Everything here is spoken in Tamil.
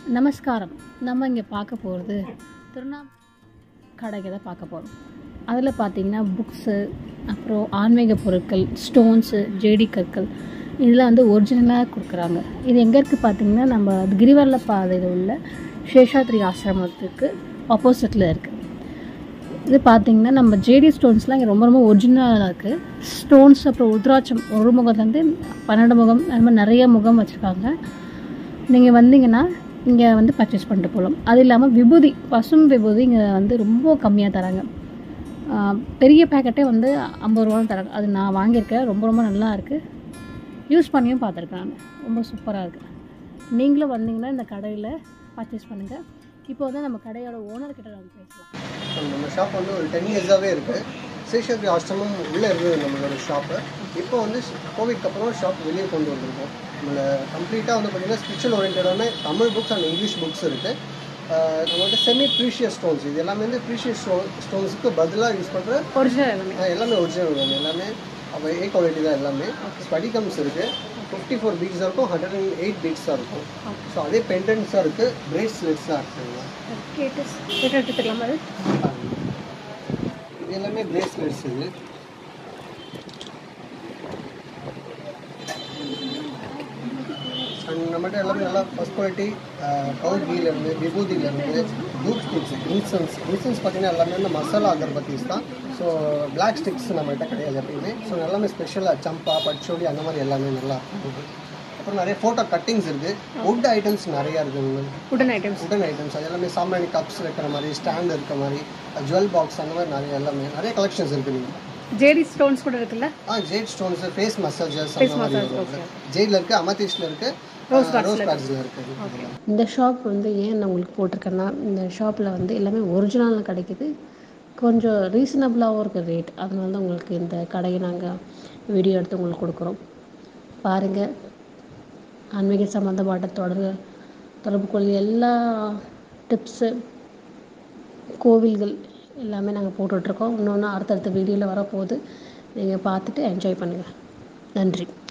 நமஸ்காரம் நம்ம இங்கே பார்க்க போகிறது திருவண்ணாமலை கடைக்கு தான் பார்க்க போகிறோம் அதில் பார்த்தீங்கன்னா புக்ஸு அப்புறம் ஆன்மீக பொருட்கள் ஸ்டோன்ஸு ஜேடி கற்கள் இதெல்லாம் வந்து ஒரிஜினலாக கொடுக்குறாங்க இது எங்கே இருக்குது பார்த்தீங்கன்னா நம்ம கிரிவல பாதையில் உள்ள சேஷாத்ரி ஆசிரமத்துக்கு ஆப்போசிட்டில் இருக்குது இது பார்த்தீங்கன்னா நம்ம ஜேடி ஸ்டோன்ஸ்லாம் இங்கே ரொம்ப ரொம்ப ஒரிஜினலாக இருக்குது ஸ்டோன்ஸ் அப்புறம் உத்ராட்சம் ஒரு முகத்துலேருந்து பன்னெண்டு முகம் அது மாதிரி நிறைய முகம் வச்சுருக்காங்க நீங்கள் வந்தீங்கன்னா இங்கே வந்து பர்ச்சேஸ் பண்ணிட்டு போகலாம் அது இல்லாமல் விபூதி பசும் விபூதி இங்கே வந்து ரொம்ப கம்மியாக தராங்க ஆஹ் பெரிய பேக்கெட்டே வந்து ஐம்பது ரூபான்னு தராங்க அது நான் வாங்கியிருக்கேன் ரொம்ப ரொம்ப நல்லா இருக்குது யூஸ் பண்ணியும் பார்த்துருக்கேன் நான் ரொம்ப சூப்பராக இருக்குது நீங்களும் வந்தீங்கன்னா இந்த கடையில் பர்ச்சேஸ் பண்ணுங்கள் இப்போ வந்து நம்ம கடையோட ஓனர்கிட்ட நம்ம பேசலாம் ஸோ நம்ம ஷாப் வந்து ஒரு டென் இயர்ஸாகவே இருக்குது சேஷாத்ரி ஆசிரமம் உள்ளே இருந்தது நம்மளோட ஷாப்பு இப்போ வந்து கோவிட்க்கு அப்புறம் ஷாப் வெளியே கொண்டு வந்திருக்கோம் நம்மள கம்ப்ளீட்டாக வந்து பார்த்திங்கன்னா ஸ்பிரிச்சுவல் ஓரியன்டான Tamil books and English books இருக்குது நம்மள்ட்ட செமி ப்ரீஷியஸ் ஸ்டோன்ஸ் இது எல்லாமே வந்து ப்ரீஷியஸ் ஸ்டோ ஸ்டோன்ஸுக்கு பதிலாக யூஸ் பண்ணுற ஒரிஜினல் எல்லாமே எல்லாமே ஒரிஜினல் தான் எல்லாமே அப்போ ஏ குவாலிட்டி தான் எல்லாமே ஸ்படிகம்ஸ் இருக்குது ஃபிஃப்டி ஃபோர் பீட்ஸாக இருக்கும் ஹண்ட்ரட் அண்ட் எயிட் பீட்ஸாக இருக்கும் ஸோ அதே பெண்டன்ஸாக இருக்குது பிரேஸ்லெட்ஸாக இருக்குங்க கேட்டு கேட்டு எடுத்துக்கலாம் அது இது எல்லாமே பிரேஸ்லெட்ஸ் இது அண்ட் நம்மகிட்ட எல்லாமே நல்லா ஃபஸ்ட் குவாலிட்டி கவுட் கீலேருந்து விபூதியிலேருந்து தூப் ஸ்டிக்ஸ் இன்சன்ஸ் இன்சன்ஸ் பார்த்தீங்கன்னா எல்லாமே வந்து மசாலா அகர்பத்திஸ் தான் ஸோ பிளாக் ஸ்டிக்ஸ் நம்மகிட்ட கிடையாது எப்பயுமே ஸோ எல்லாமே ஸ்பெஷலாக சம்பா பச்சோடி அந்த மாதிரி எல்லாமே நல்லா இருக்கும் அப்புறம் நிறைய ஃபோட்டோ கட்டிங்ஸ் இருக்குது வுட் ஐட்டம்ஸ் நிறையா இருக்குது உடன் ஐட்டம்ஸ் உடன் ஐட்டம்ஸ் அது எல்லாமே சாம்பிராணி கப்ஸ் வைக்கிற மாதிரி ஸ்டாண்ட் இருக்க மாதிரி ஜுவல் பாக்ஸ் அந்த மாதிரி நிறைய எல்லாமே நிறைய கலெக்ஷன்ஸ் இருக்கு நீங்கள் ஜேடி ஸ்டோன்ஸ் கூட இருக்குல்ல ஆ ஜேட் ஸ்டோன்ஸ் ஃபேஸ் மசாஜஸ் அந்த மாதிரி வரும் ஜேட்ல இருக்கு அமதிஷ்ல இருக்கு ரோஸ் பேட்ஸ்ல இருக்கு இந்த ஷாப் வந்து ஏன் நான் உங்களுக்கு போட்டிருக்கேன்னா இந்த ஷாப்பில் வந்து எல்லாமே ஒரிஜினல் கிடைக்குது கொஞ்சம் ரீசனபிளாகவும் இருக்குது ரேட் அதனால தான் உங்களுக்கு இந்த கடையை நாங்கள் வீடியோ எடுத்து உங்களுக்கு கொடுக்குறோம் பாருங்கள் ஆன்மீக சம்மந்தப்பட்ட தொடர்பு தொடர்பு கொள்கை எல்லா டிப்ஸு கோவில்கள் எல்லாமே நாங்கள் போட்டுட்ருக்கோம் இன்னொன்று அடுத்தடுத்த வீடியோவில் வரப்போகுது நீங்கள் பார்த்துட்டு என்ஜாய் பண்ணுங்கள் நன்றி